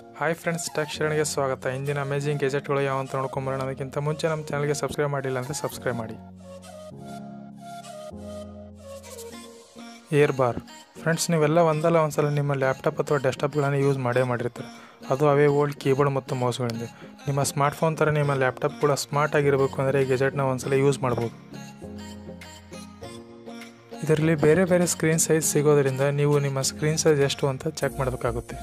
hi friends tech ಶರಣಿಗೆ ಸ್ವಾಗತ ಇಂದಿನ amazing ಗೆಜೆಟ್ಗಳು ಯಾವ ಅಂತ ನೋಡ್ಕೊಂಬರೋಣ ಅದಕ್ಕಿಂತ ಮುಂಚೆ ನಮ್ಮ ಚಾನಲ್ಗೆ ಸಬ್ಸ್ಕ್ರೈಬ್ ಮಾಡಿಲ್ಲ ಅಂದರೆ ಸಬ್ಸ್ಕ್ರೈಬ್ ಮಾಡಿ ಏರ್ ಬಾರ್ ಫ್ರೆಂಡ್ಸ್ ನೀವೆಲ್ಲ ಒಂದಲ್ಲ ಒಂದ್ಸಲ ನಿಮ್ಮ ಲ್ಯಾಪ್ಟಾಪ್ ಅಥವಾ ಡೆಸ್ಕ್ಟಾಪ್ಗಳನ್ನು ಯೂಸ್ ಮಾಡೇ ಮಾಡಿರ್ತಾರೆ ಅದು ಅವೇ ಓಲ್ಡ್ ಕೀಬೋರ್ಡ್ ಮತ್ತು ಮೌಸ್ಗಳಿಂದ ನಿಮ್ಮ ಸ್ಮಾರ್ಟ್ಫೋನ್ ಥರ ನಿಮ್ಮ ಲ್ಯಾಪ್ಟಾಪ್ ಕೂಡ ಸ್ಮಾರ್ಟ್ ಆಗಿರಬೇಕು ಅಂದರೆ ಈ ಗೆಜೆಟ್ನ ಒಂದ್ಸಲ ಯೂಸ್ ಮಾಡ್ಬೋದು ಇದರಲ್ಲಿ ಬೇರೆ ಬೇರೆ ಸ್ಕ್ರೀನ್ ಸೈಜ್ ಸಿಗೋದ್ರಿಂದ ನೀವು ನಿಮ್ಮ ಸ್ಕ್ರೀನ್ ಸೈಜ್ ಎಷ್ಟು ಅಂತ ಚೆಕ್ ಮಾಡಬೇಕಾಗುತ್ತೆ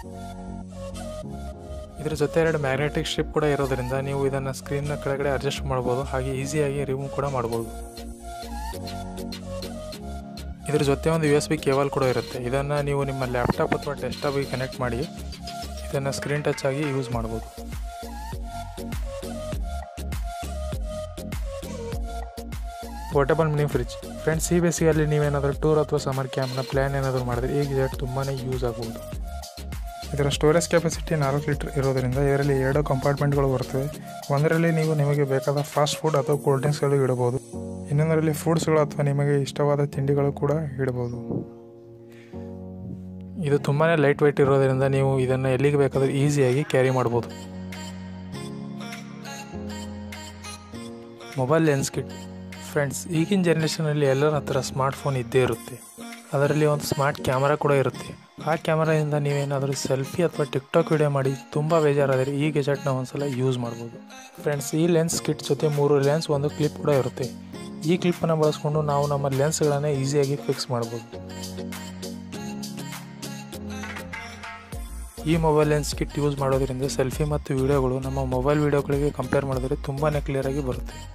ಇದ್ರ ಜೊತೆ ಎರಡು ಮ್ಯಾಗ್ನೆಟಿಕ್ ಸ್ಟ್ರಿಪ್ ಕೂಡ ಇರೋದ್ರಿಂದ ನೀವು ಇದನ್ನು ಸ್ಕ್ರೀನ್ನ ಕೆಳಗಡೆ ಅಡ್ಜಸ್ಟ್ ಮಾಡ್ಬೋದು ಹಾಗೆ ಈಸಿಯಾಗಿ ರಿಮೂವ್ ಕೂಡ ಮಾಡ್ಬೋದು ಇದ್ರ ಜೊತೆ ಒಂದು ಯು ಎಸ್ ಬಿ ಕೇಬಲ್ ಕೂಡ ಇರುತ್ತೆ ಇದನ್ನು ನೀವು ನಿಮ್ಮ ಲ್ಯಾಪ್ಟಾಪ್ ಅಥವಾ ಡೆಸ್ಕ್ಟಾಪ್ಗೆ ಕನೆಕ್ಟ್ ಮಾಡಿ ಇದನ್ನು ಸ್ಕ್ರೀನ್ ಟಚ್ ಆಗಿ ಯೂಸ್ ಮಾಡ್ಬೋದು ಪೋರ್ಟಬಲ್ ಮಿನಿ ಫ್ರಿಜ್ ಫ್ರೆಂಡ್ಸ್ ಈ ಬೇಸಿಗೆಯಲ್ಲಿ ನೀವೇನಾದರೂ ಟೂರ್ ಅಥವಾ ಸಮರ್ ಕ್ಯಾಂಪ್ನ ಪ್ಲ್ಯಾನ್ ಏನಾದರೂ ಮಾಡಿದ್ರೆ ಈ ಗೆಜೆಟ್ ತುಂಬಾ ಯೂಸ್ ಆಗ್ಬೋದು ಇದರ ಸ್ಟೋರೇಜ್ ಕೆಪಾಸಿಟಿ ನಾಲ್ಕು ಲೀಟರ್ ಇರೋದರಿಂದ ಇದರಲ್ಲಿ ಎರಡು ಕಂಪಾರ್ಟ್ಮೆಂಟ್ಗಳು ಬರ್ತವೆ ಒಂದರಲ್ಲಿ ನೀವು ನಿಮಗೆ ಬೇಕಾದ ಫಾಸ್ಟ್ ಫುಡ್ ಅಥವಾ ಕೂಲ್ ಡ್ರಿಂಕ್ಸ್ಗಳು ಇಡಬಹುದು ಇನ್ನೊಂದರಲ್ಲಿ ಫ್ರೂಟ್ಸ್ಗಳು ಅಥವಾ ನಿಮಗೆ ಇಷ್ಟವಾದ ತಿಂಡಿಗಳು ಕೂಡ ಇಡಬಹುದು ಇದು ತುಂಬಾ ಲೈಟ್ ವೆಯ್ಟ್ ಇರೋದರಿಂದ ನೀವು ಇದನ್ನು ಎಲ್ಲಿಗೆ ಬೇಕಾದರೂ ಈಸಿಯಾಗಿ ಕ್ಯಾರಿ ಮಾಡ್ಬೋದು ಮೊಬೈಲ್ ಲೆನ್ಸ್ ಕಿಟ್ ಫ್ರೆಂಡ್ಸ್ ಈಗಿನ ಜನ್ರೇಷನಲ್ಲಿ ಎಲ್ಲರ ಹತ್ರ ಸ್ಮಾರ್ಟ್ಫೋನ್ ಇದ್ದೇ ಇರುತ್ತೆ ಅದರಲ್ಲಿ ಒಂದು ಸ್ಮಾರ್ಟ್ ಕ್ಯಾಮರಾ ಕೂಡ ಇರುತ್ತೆ ಆ ಕ್ಯಾಮರಾದಿಂದ ನೀವೇನಾದರೂ ಸೆಲ್ಫಿ ಅಥವಾ ಟಿಕ್ಟಾಕ್ ವಿಡಿಯೋ ಮಾಡಿ ತುಂಬ ಬೇಜಾರಾದರೆ ಈ ಗೆಜೆಟ್ನ ಒಂದ್ಸಲ ಯೂಸ್ ಮಾಡ್ಬೋದು ಫ್ರೆಂಡ್ಸ್ ಈ ಲೆನ್ಸ್ ಕಿಟ್ ಜೊತೆ ಮೂರು ಲೆನ್ಸ್ ಒಂದು ಕ್ಲಿಪ್ ಕೂಡ ಇರುತ್ತೆ ಈ ಕ್ಲಿಪ್ಪನ್ನು ಬಳಸ್ಕೊಂಡು ನಾವು ನಮ್ಮ ಲೆನ್ಸ್ಗಳನ್ನು ಈಸಿಯಾಗಿ ಫಿಕ್ಸ್ ಮಾಡ್ಬೋದು ಈ ಮೊಬೈಲ್ ಲೆನ್ಸ್ ಕಿಟ್ ಯೂಸ್ ಮಾಡೋದ್ರಿಂದ ಸೆಲ್ಫಿ ಮತ್ತು ವಿಡಿಯೋಗಳು ನಮ್ಮ ಮೊಬೈಲ್ ವಿಡಿಯೋಗಳಿಗೆ ಕಂಪೇರ್ ಮಾಡಿದ್ರೆ ತುಂಬಾ ಕ್ಲಿಯರಾಗಿ ಬರುತ್ತೆ